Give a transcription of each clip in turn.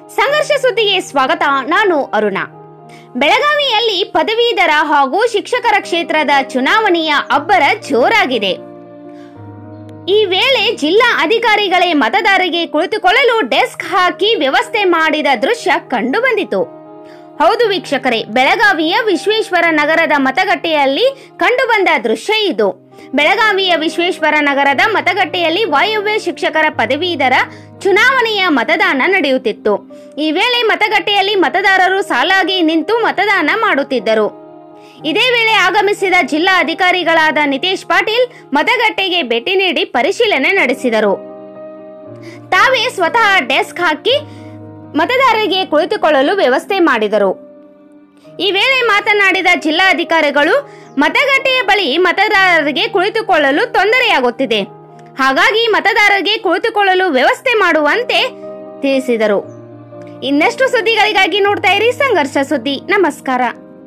ಸಂಘರ್ಷ ಸುದ್ದಿಗೆ ಸ್ವಾಗತ ನಾನು ಅರುಣ ಬೆಳಗಾವಿಯಲ್ಲಿ ಪದವೀಧರ ಹಾಗೂ ಶಿಕ್ಷಕರ ಕ್ಷೇತ್ರದ ಚುನಾವಣೆಯ ಅಬ್ಬರ ಜೋರಾಗಿದೆ ಈ ವೇಳೆ ಜಿಲ್ಲಾ ಅಧಿಕಾರಿಗಳೇ ಮತದಾರರಿಗೆ ಕುಳಿತುಕೊಳ್ಳಲು ಡೆಸ್ಕ್ ಹಾಕಿ ವ್ಯವಸ್ಥೆ ಮಾಡಿದ ದೃಶ್ಯ ಕಂಡುಬಂದಿತು ಹೌದು ವೀಕ್ಷಕರೇ ಬೆಳಗಾವಿಯ ವಿಶ್ವೇಶ್ವರ ನಗರದ ಮತಗಟ್ಟೆಯಲ್ಲಿ ಕಂಡುಬಂದ ದೃಶ್ಯ ಇದು ಬೆಳಗಾವಿಯ ವಿಶ್ವೇಶ್ವರ ನಗರದ ಮತಗಟ್ಟೆಯಲ್ಲಿ ವಾಯವ್ಯ ಶಿಕ್ಷಕರ ಪದವೀಧರ ಚುನಾವಣೆಯ ಮತದಾನ ನಡೆಯುತ್ತಿತ್ತು ಈ ವೇಳೆ ಮತಗಟ್ಟೆಯಲ್ಲಿ ಮತದಾರರು ಸಾಲಾಗಿ ನಿಂತು ಮತದಾನ ಮಾಡುತ್ತಿದ್ದರು ಇದೇ ವೇಳೆ ಆಗಮಿಸಿದ ಜಿಲ್ಲಾ ಅಧಿಕಾರಿಗಳಾದ ನಿತೇಶ್ ಪಾಟೀಲ್ ಮತಗಟ್ಟೆಗೆ ಭೇಟಿ ನೀಡಿ ಪರಿಶೀಲನೆ ನಡೆಸಿದರು ತಾವೇ ಸ್ವತಃ ಡೆಸ್ಕ್ ಹಾಕಿ ಮತದಾರರಿಗೆ ಕುಳಿತುಕೊಳ್ಳಲು ವ್ಯವಸ್ಥೆ ಮಾಡಿದರು ಈ ವೇಳೆ ಮಾತನಾಡಿದ ಜಿಲ್ಲಾಧಿಕಾರಿಗಳು ಮತಗಟ್ಟೆಯ ಬಳಿ ಮತದಾರರಿಗೆ ಕುಳಿತುಕೊಳ್ಳಲು ತೊಂದರೆಯಾಗುತ್ತಿದೆ ಹಾಗಾಗಿ ಮತದಾರರಿಗೆ ಕುಳಿತುಕೊಳ್ಳಲು ವ್ಯವಸ್ಥೆ ಮಾಡುವಂತೆ ತಿಳಿಸಿದರು ಇನ್ನಷ್ಟು ಸುದ್ದಿಗಳಿಗಾಗಿ ನೋಡ್ತಾ ಇರಿ ಸಂಘರ್ಷ ಸುದ್ದಿ ನಮಸ್ಕಾರ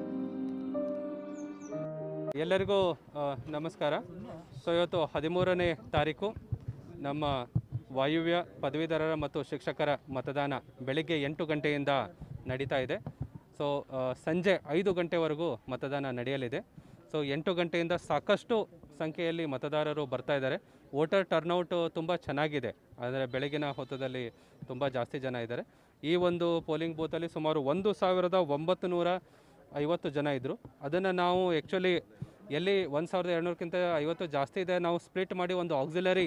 ಎಲ್ಲರಿಗೂ ಆ, ನಮಸ್ಕಾರ ಸೊ ಇವತ್ತು ಹದಿಮೂರನೇ ತಾರೀಕು ನಮ್ಮ ವಾಯುವ್ಯ ಪದವೀಧರರ ಮತ್ತು ಶಿಕ್ಷಕರ ಮತದಾನ ಬೆಳಿಗ್ಗೆ ಎಂಟು ಗಂಟೆಯಿಂದ ನಡೀತಾ ಇದೆ ಸೊ ಆ, ಸಂಜೆ ಐದು ಗಂಟೆವರೆಗೂ ಮತದಾನ ನಡೆಯಲಿದೆ ಸೊ ಎಂಟು ಗಂಟೆಯಿಂದ ಸಾಕಷ್ಟು ಸಂಖ್ಯೆಯಲ್ಲಿ ಮತದಾರರು ಬರ್ತಾ ಇದ್ದಾರೆ ವೋಟರ್ ಟರ್ನೌಟ್ ತುಂಬ ಚೆನ್ನಾಗಿದೆ ಅಂದರೆ ಬೆಳಗಿನ ಹೊತ್ತದಲ್ಲಿ ತುಂಬ ಜಾಸ್ತಿ ಜನ ಇದ್ದಾರೆ ಈ ಒಂದು ಪೋಲಿಂಗ್ ಬೂತಲ್ಲಿ ಸುಮಾರು ಒಂದು ಸಾವಿರದ ಒಂಬತ್ತು ನೂರ ಐವತ್ತು ಜನ ಇದ್ದರು ಅದನ್ನು ನಾವು ಆ್ಯಕ್ಚುಲಿ ಎಲ್ಲಿ ಒಂದು ಸಾವಿರದ ಎರಡುನೂರಕ್ಕಿಂತ ಐವತ್ತು ಜಾಸ್ತಿ ಇದೆ ನಾವು ಸ್ಪ್ಲಿಟ್ ಮಾಡಿ ಒಂದು ಆಕ್ಸಿಲರಿ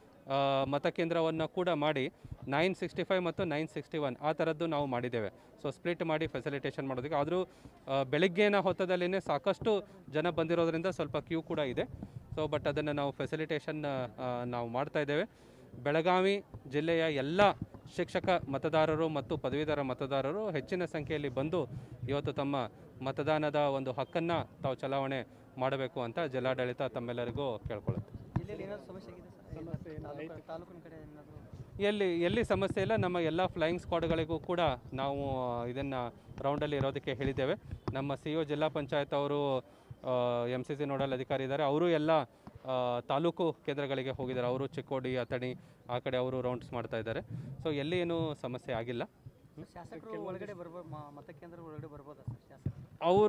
ಮತಕೇಂದ್ರವನ್ನು ಕೂಡ ಮಾಡಿ ನೈನ್ ಸಿಕ್ಸ್ಟಿ ಫೈವ್ ಮತ್ತು ನೈನ್ ಸಿಕ್ಸ್ಟಿ ಒನ್ ಆ ಥರದ್ದು ನಾವು ಮಾಡಿದ್ದೇವೆ ಸೊ ಸ್ಪ್ಲಿಟ್ ಮಾಡಿ ಫೆಸಿಲಿಟೇಷನ್ ಮಾಡೋದಕ್ಕೆ ಆದರೂ ಬೆಳಗ್ಗಿನ ಹೊತ್ತದಲ್ಲಿನೇ ಸಾಕಷ್ಟು ಜನ ಬಂದಿರೋದ್ರಿಂದ ಸ್ವಲ್ಪ ಕ್ಯೂ ಕೂಡ ಇದೆ ಸೊ ಬಟ್ ಅದನ್ನು ನಾವು ಫೆಸಿಲಿಟೇಷನ್ ನಾವು ಮಾಡ್ತಾ ಇದ್ದೇವೆ ಬೆಳಗಾವಿ ಜಿಲ್ಲೆಯ ಎಲ್ಲ ಶಿಕ್ಷಕ ಮತದಾರರು ಮತ್ತು ಪದವೀಧರ ಮತದಾರರು ಹೆಚ್ಚಿನ ಸಂಖ್ಯೆಯಲ್ಲಿ ಬಂದು ಇವತ್ತು ತಮ್ಮ ಮತದಾನದ ಒಂದು ಹಕ್ಕನ್ನು ತಾವು ಚಲಾವಣೆ ಮಾಡಬೇಕು ಅಂತ ಜಿಲ್ಲಾಡಳಿತ ತಮ್ಮೆಲ್ಲರಿಗೂ ಕೇಳ್ಕೊಳ್ಳುತ್ತೆ ಜಿಲ್ಲೆಯಲ್ಲಿ ಏನಾದರೂ ಸಮಸ್ಯೆ ಆಗಿದೆ ಸರ್ ತಾಲೂಕು ತಾಲೂಕಿನ ಕಡೆ ಏನಾದರೂ ಎಲ್ಲಿ ಎಲ್ಲಿ ಸಮಸ್ಯೆ ಇಲ್ಲ ನಮ್ಮ ಎಲ್ಲ ಫ್ಲೈಯಿಂಗ್ ಸ್ಕ್ವಾಡ್ಗಳಿಗೂ ಕೂಡ ನಾವು ಇದನ್ನು ರೌಂಡಲ್ಲಿ ಇರೋದಕ್ಕೆ ಹೇಳಿದ್ದೇವೆ ನಮ್ಮ ಸಿ ಒ ಜಿಲ್ಲಾ ಪಂಚಾಯತ್ ಅವರು ಎಮ್ ಸಿ ಸಿ ನೋಡಲ್ ಅಧಿಕಾರಿ ಇದ್ದಾರೆ ಅವರು ಎಲ್ಲ ಆ, ತಾಲೂಕು ಕೇಂದ್ರಗಳಿಗೆ ಹೋಗಿದ್ದಾರೆ ಅವರು ಚಿಕ್ಕೋಡಿ ಅಥಣಿ ಆ ಕಡೆ ಅವರು ರೌಂಡ್ಸ್ ಮಾಡ್ತಾ ಇದ್ದಾರೆ ಸೊ ಎಲ್ಲಿ ಏನೂ ಸಮಸ್ಯೆ ಆಗಿಲ್ಲ ಶಾಸಕರು ಒಳಗಡೆ ಬರ್ಬೋದು ಮತಕೇಂದ್ರ ಒಳಗಡೆ ಬರ್ಬೋದಾ ಸರ್ ಶಾಸಕರು ಅವರು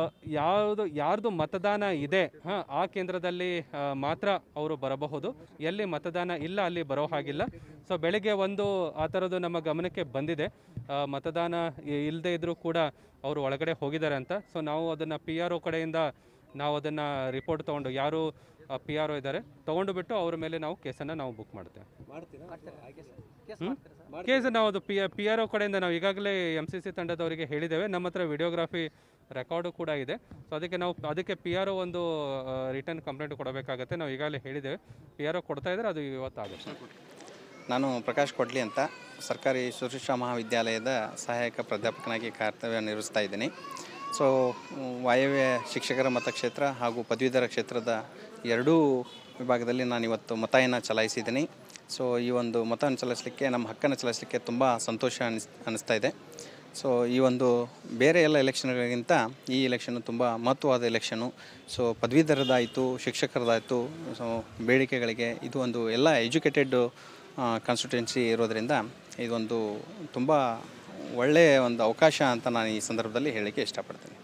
ಯಾವುದು ಯಾರ್ದು ಮತದಾನ ಇದೆ ಹಾಂ ಆ ಕೇಂದ್ರದಲ್ಲಿ ಆ, ಮಾತ್ರ ಅವರು ಬರಬಹುದು ಎಲ್ಲಿ ಮತದಾನ ಇಲ್ಲ ಅಲ್ಲಿ ಬರೋ ಹಾಗಿಲ್ಲ ಸೊ ಬೆಳಿಗ್ಗೆ ಒಂದು ಆ ಥರದ್ದು ನಮ್ಮ ಗಮನಕ್ಕೆ ಬಂದಿದೆ ಆ, ಮತದಾನ ಇಲ್ಲದೆ ಇದ್ದರೂ ಕೂಡ ಅವರು ಒಳಗಡೆ ಹೋಗಿದ್ದಾರೆ ಅಂತ ಸೊ ನಾವು ಅದನ್ನು ಪಿ ಆರ್ ಒ ಕಡೆಯಿಂದ ನಾವು ಅದನ್ನು ರಿಪೋರ್ಟ್ ತೊಗೊಂಡು ಯಾರು ಪಿ ಆರ್ ಒ ಇದ್ದಾರೆ ತೊಗೊಂಡು ಬಿಟ್ಟು ಅವ್ರ ಮೇಲೆ ನಾವು ಕೇಸನ್ನು ನಾವು ಬುಕ್ ಮಾಡ್ತೇವೆ ಮಾಡ್ತಾರೆ ಹಾಗೆ ಸರ್ ಕೇಸ್ ಮಾಡ್ತಾರೆ ಸರ್ ಕೇಸ್ ನಾವು ಅದು ಪಿ ಪಿ ಆರ್ ಒ ಕಡೆಯಿಂದ ನಾವು ಈಗಾಗಲೇ ಎಮ್ ಸಿ ಸಿ ತಂಡದವರಿಗೆ ಹೇಳಿದ್ದೇವೆ ನಮ್ಮ ಹತ್ರ ವಿಡಿಯೋಗ್ರಾಫಿ ರೆಕಾರ್ಡು ಕೂಡ ಇದೆ ಸೊ ಅದಕ್ಕೆ ನಾವು ಅದಕ್ಕೆ ಪಿ ಆರ್ ಒ ಒಂದು ರಿಟರ್ನ್ ಕಂಪ್ಲೇಂಟ್ ಕೊಡಬೇಕಾಗತ್ತೆ ನಾವು ಈಗಾಗಲೇ ಹೇಳಿದ್ದೇವೆ ಪಿ ಆರ್ ಒ ಕೊಡ್ತಾ ಇದ್ದಾರೆ ಅದು ಇವತ್ತಾಗುತ್ತೆ ನಾನು ಪ್ರಕಾಶ್ ಕೊಡ್ಲಿ ಅಂತ ಸರ್ಕಾರಿ ಸುಶಿಕ್ಷಾ ಮಹಾವಿದ್ಯಾಲಯದ ಸಹಾಯಕ ಪ್ರಾಧ್ಯಾಪಕನಾಗಿ ಕರ್ತವ್ಯ ನಿರ್ವಹಿಸ್ತಾ ಇದ್ದೀನಿ ಸೊ ವಾಯವ್ಯ ಶಿಕ್ಷಕರ ಮತಕ್ಷೇತ್ರ ಹಾಗೂ ಪದವೀಧರ ಕ್ಷೇತ್ರದ ಎರಡೂ ವಿಭಾಗದಲ್ಲಿ ನಾನು ಇವತ್ತು ಮತಯನ್ನು ಚಲಾಯಿಸಿದ್ದೀನಿ ಸೊ ಈ ಒಂದು ಮತವನ್ನು ಚಲಾಯಿಸಲಿಕ್ಕೆ ನಮ್ಮ ಹಕ್ಕನ್ನು ಚಲಾಯಿಸಲಿಕ್ಕೆ ತುಂಬ ಸಂತೋಷ ಅನಿಸ್ ಅನ್ನಿಸ್ತಾ ಇದೆ ಸೊ ಈ ಒಂದು ಬೇರೆ ಎಲ್ಲ ಎಲೆಕ್ಷನ್ಗಳಿಗಿಂತ ಈ ಎಲೆಕ್ಷನ್ನು ತುಂಬ ಮಹತ್ವವಾದ ಎಲೆಕ್ಷನು ಸೊ ಪದವೀಧರದಾಯಿತು ಶಿಕ್ಷಕರದಾಯಿತು ಸೊ ಬೇಡಿಕೆಗಳಿಗೆ ಇದು ಒಂದು ಎಲ್ಲ ಎಜುಕೇಟೆಡ್ ಕಾನ್ಸ್ಟಿಟ್ಯೂನ್ಸಿ ಇರೋದರಿಂದ ಇದೊಂದು ತುಂಬ ಒಳ್ಳೆಯ ಒಂದು ಅವಕಾಶ ಅಂತ ನಾನು ಈ ಸಂದರ್ಭದಲ್ಲಿ ಹೇಳಲಿಕ್ಕೆ ಇಷ್ಟಪಡ್ತೀನಿ